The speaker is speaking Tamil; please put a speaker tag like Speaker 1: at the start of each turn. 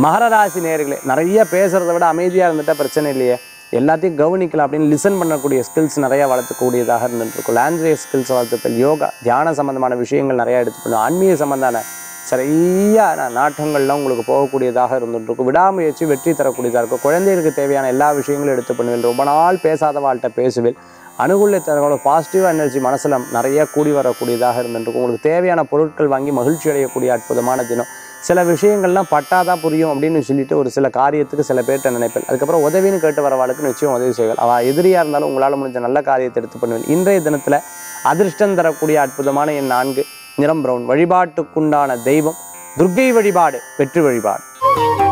Speaker 1: மகர ராசி நேர்களே நிறைய பேசுறதை விட அமைதியாக இருந்துட்டா பிரச்சனை இல்லையே எல்லாத்தையும் கவனிக்கலாம் அப்படின்னு லிசன் பண்ணக்கூடிய ஸ்கில்ஸ் நிறைய வளர்த்துக்கூடியதாக இருந்துட்டு இருக்கும் லாங்குவேஜ் ஸ்கில்ஸ் வளர்த்துப்பல் யோகா தியான சம்பந்தமான விஷயங்கள் நிறைய எடுத்துக்கணும் ஆன்மீக சம்பந்தான சரியான நாட்டங்கள்லாம் உங்களுக்கு போகக்கூடியதாக இருந்துட்டு இருக்கும் விடாமுயற்சி வெற்றி தரக்கூடியதாக இருக்கும் குழந்தைகளுக்கு தேவையான எல்லா விஷயங்களும் எடுத்து பண்ணுவேன் ரொம்ப நாள் பேசாத வாழ்கிட்ட பேசுவேன் அனுகூல தரங்களோட பாசிட்டிவ் எனர்ஜி மனசில் நிறைய கூடி வரக்கூடியதாக இருந்துட்டு உங்களுக்கு தேவையான பொருட்கள் வாங்கி மகிழ்ச்சி அடையக்கூடிய அற்புதமான தினம் சில விஷயங்கள்லாம் பட்டாதான் புரியும் அப்படின்னு சொல்லிட்டு ஒரு சில காரியத்துக்கு சில பேர்கிட்ட நினைப்பேன் அதுக்கப்புறம் உதவின்னு கேட்டு வரவாளுக்கு நிச்சயம் உதவி செய்வேன் அவள் எதிரியாக இருந்தாலும் உங்களால் முடிஞ்ச நல்ல காரியத்தை எடுத்து பண்ணுவேன் இன்றைய தினத்தில் அதிர்ஷ்டம் தரக்கூடிய அற்புதமான என் நான்கு நிறம் பிரவுன் வழிபாட்டுக்குண்டான தெய்வம் துர்க்கை வழிபாடு வெற்றி வழிபாடு